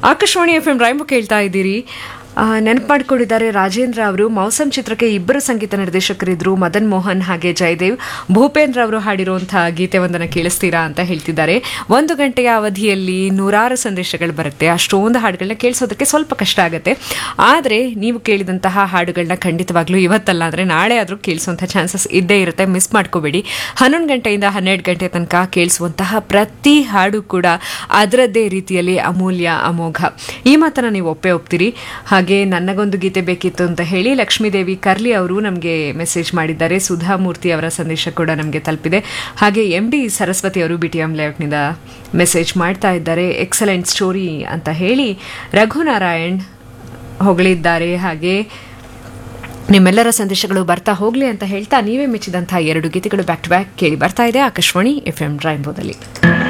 Akashvani F M ರೈಂಬು ಕೇಳ್ತಾ ಇದ್ದೀರಿ ನೆನಪು ಮಾಡಿಕೊಂಡಿದ್ದಾರೆ ರಾಜೇಂದ್ರ ಅವರು ಮೌಸಮ್ ಚಿತ್ರಕ್ಕೆ ಇಬ್ಬರು ಸಂಗೀತ ನಿರ್ದೇಶಕರಿದ್ರು ಮದನ್ ಮೋಹನ್ ಹಾಗೆ ಜಯದೇವ್ ಭೂಪೇಂದ್ರ ಅವರು ಹಾಡಿರುವಂತಹ ಗೀತೆ ಒಂದನ್ನು ಕೇಳಿಸ್ತೀರಾ ಅಂತ ಹೇಳ್ತಿದ್ದಾರೆ ಒಂದು ಗಂಟೆಯ ಅವಧಿಯಲ್ಲಿ ನೂರಾರು ಸಂದೇಶಗಳು ಬರುತ್ತೆ ಅಷ್ಟೊಂದು ಹಾಡುಗಳನ್ನ ಕೇಳಿಸೋದಕ್ಕೆ ಸ್ವಲ್ಪ ಕಷ್ಟ ಆಗುತ್ತೆ ಆದರೆ ನೀವು ಕೇಳಿದಂತಹ ಹಾಡುಗಳನ್ನ ಖಂಡಿತವಾಗ್ಲೂ ಇವತ್ತಲ್ಲ ಅಂದರೆ ನಾಳೆ ಆದರೂ ಕೇಳಿಸುವಂಥ ಚಾನ್ಸಸ್ ಇದ್ದೇ ಇರುತ್ತೆ ಮಿಸ್ ಮಾಡ್ಕೋಬೇಡಿ ಹನ್ನೊಂದು ಗಂಟೆಯಿಂದ ಹನ್ನೆರಡು ಗಂಟೆ ತನಕ ಕೇಳಿಸುವಂತಹ ಪ್ರತಿ ಹಾಡು ಕೂಡ ಅದರದ್ದೇ ರೀತಿಯಲ್ಲಿ ಅಮೂಲ್ಯ ಅಮೋಘ ಈ ಮಾತನ್ನ ನೀವು ಒಪ್ಪೇ ಒಪ್ತೀರಿ ಹಾಗೆ ನನಗೊಂದು ಗೀತೆ ಬೇಕಿತ್ತು ಅಂತ ಹೇಳಿ ಲಕ್ಷ್ಮೀದೇವಿ ಕರ್ಲಿ ಅವರು ನಮಗೆ ಮೆಸೇಜ್ ಮಾಡಿದ್ದಾರೆ ಸುಧಾಮೂರ್ತಿ ಅವರ ಸಂದೇಶ ಕೂಡ ನಮಗೆ ತಲುಪಿದೆ ಹಾಗೆ ಎಂ ಡಿ ಸರಸ್ವತಿ ಅವರು ಬಿ ಟಿ ಎಂ ಲೇಔಟ್ನಿಂದ ಮೆಸೇಜ್ ಮಾಡ್ತಾ ಇದ್ದಾರೆ ಎಕ್ಸಲೆಂಟ್ ಸ್ಟೋರಿ ಅಂತ ಹೇಳಿ ರಘುನಾರಾಯಣ್ ಹೊಗಳಿದ್ದಾರೆ ಹಾಗೆ ನಿಮ್ಮೆಲ್ಲರ ಸಂದೇಶಗಳು ಬರ್ತಾ ಹೋಗ್ಲಿ ಅಂತ ಹೇಳ್ತಾ ನೀವೇ ಮೆಚ್ಚಿದಂತಹ ಎರಡು ಗೀತೆಗಳು ಬ್ಯಾಕ್ ಟು ಬ್ಯಾಕ್ ಕೇಳಿ ಬರ್ತಾ ಇದೆ ಆಕಾಶವಾಣಿ ಎಫ್ ಎಂ ರೈಂಬೋದಲ್ಲಿ